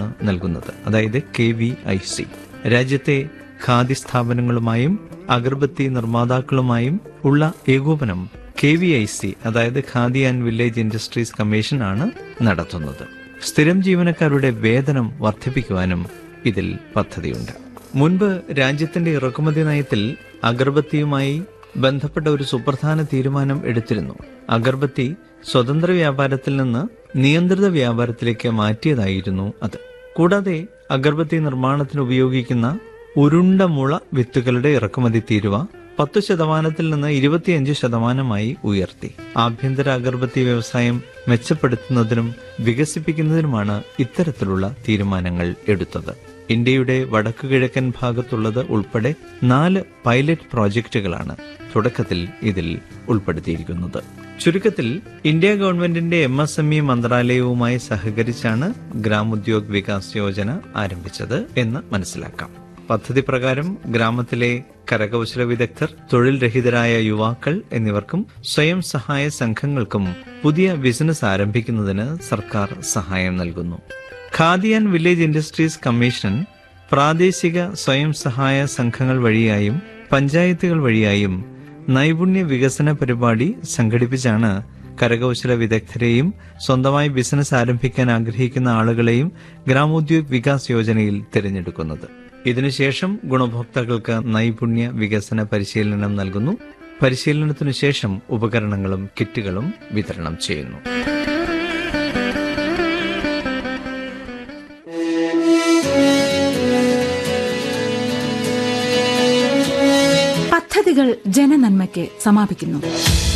പരിശീലനമാണ് നൽകുന്നത് അതായത് കെ വി ഐ സി രാജ്യത്തെ ഖാദി സ്ഥാപനങ്ങളുമായും അഗർബത്തി നിർമ്മാതാക്കളുമായും ഉള്ള ഏകോപനം കെ വി ഐ സി അതായത് Khadi and village industries commission ആണ് നടത്തുന്നത് സ്ഥിരം ജീവനക്കാരുടെ വേതനം വർദ്ധിപ്പിക്കുവാനും ഇതിൽ പദ്ധതിയുണ്ട് മുൻപ് രാജ്യത്തിന്റെ ഇറക്കുമതി നയത്തിൽ അഗർബത്തിയുമായി ബന്ധപ്പെട്ട ഒരു സുപ്രധാന തീരുമാനം എടുത്തിരുന്നു അഗർബത്തി സ്വതന്ത്ര വ്യാപാരത്തിൽ നിന്ന് നിയന്ത്രിത വ്യാപാരത്തിലേക്ക് മാറ്റിയതായിരുന്നു അത് കൂടാതെ അഗർബത്തി നിർമ്മാണത്തിന് ഉപയോഗിക്കുന്ന ഉരുണ്ട മുള വിത്തുകളുടെ ഇറക്കുമതി തീരുവ പത്ത് ശതമാനത്തിൽ നിന്ന് ഇരുപത്തിയഞ്ച് ശതമാനമായി ഉയർത്തി ആഭ്യന്തര അഗർബത്തി വ്യവസായം മെച്ചപ്പെടുത്തുന്നതിനും വികസിപ്പിക്കുന്നതിനുമാണ് ഇത്തരത്തിലുള്ള തീരുമാനങ്ങൾ എടുത്തത് ഇന്ത്യയുടെ വടക്കു കിഴക്കൻ ഭാഗത്തുള്ളത് ഉൾപ്പെടെ നാല് പൈലറ്റ് പ്രോജക്റ്റുകളാണ് തുടക്കത്തിൽ ഇതിൽ ഉൾപ്പെടുത്തിയിരിക്കുന്നത് ചുരുക്കത്തിൽ ഇന്ത്യ ഗവൺമെന്റിന്റെ എം എസ് എം ഇ മന്ത്രാലയവുമായി സഹകരിച്ചാണ് ഗ്രാമോദ്യോഗ് വികാസ് യോജന ആരംഭിച്ചത് എന്ന് മനസ്സിലാക്കാം പദ്ധതി പ്രകാരം ഗ്രാമത്തിലെ കരകൗശല വിദഗ്ധർ തൊഴിൽ രഹിതരായ യുവാക്കൾ എന്നിവർക്കും സ്വയം സഹായ സംഘങ്ങൾക്കും പുതിയ ബിസിനസ് ആരംഭിക്കുന്നതിന് സർക്കാർ സഹായം നൽകുന്നു Khadi and village industries commission പ്രാദേശിക സ്വയം സഹായ സംഘങ്ങൾ വഴിയായും പഞ്ചായത്തുകൾ വഴിയായും നൈപുണ്യ വികസന പരിപാടി സംഘടിപ്പിച്ചാണ് കരകൗശല വിദഗ്ധരെയും സ്വന്തമായി ബിസിനസ് ആരംഭിക്കാൻ ആഗ്രഹിക്കുന്ന ആളുകളെയും ഗ്രാമോദ്യോഗ് വികാസ് യോജനയിൽ തിരഞ്ഞെടുക്കുന്നത് ഇതിനുശേഷം ഗുണഭോക്താക്കൾക്ക് നൈപുണ്യ വികസന പരിശീലനം നൽകുന്നു പരിശീലനത്തിനു ശേഷം ഉപകരണങ്ങളും കിറ്റുകളും വിതരണം ചെയ്യുന്നു പദ്ധതികൾ ജനനന്മയ്ക്ക് സമാപിക്കുന്നു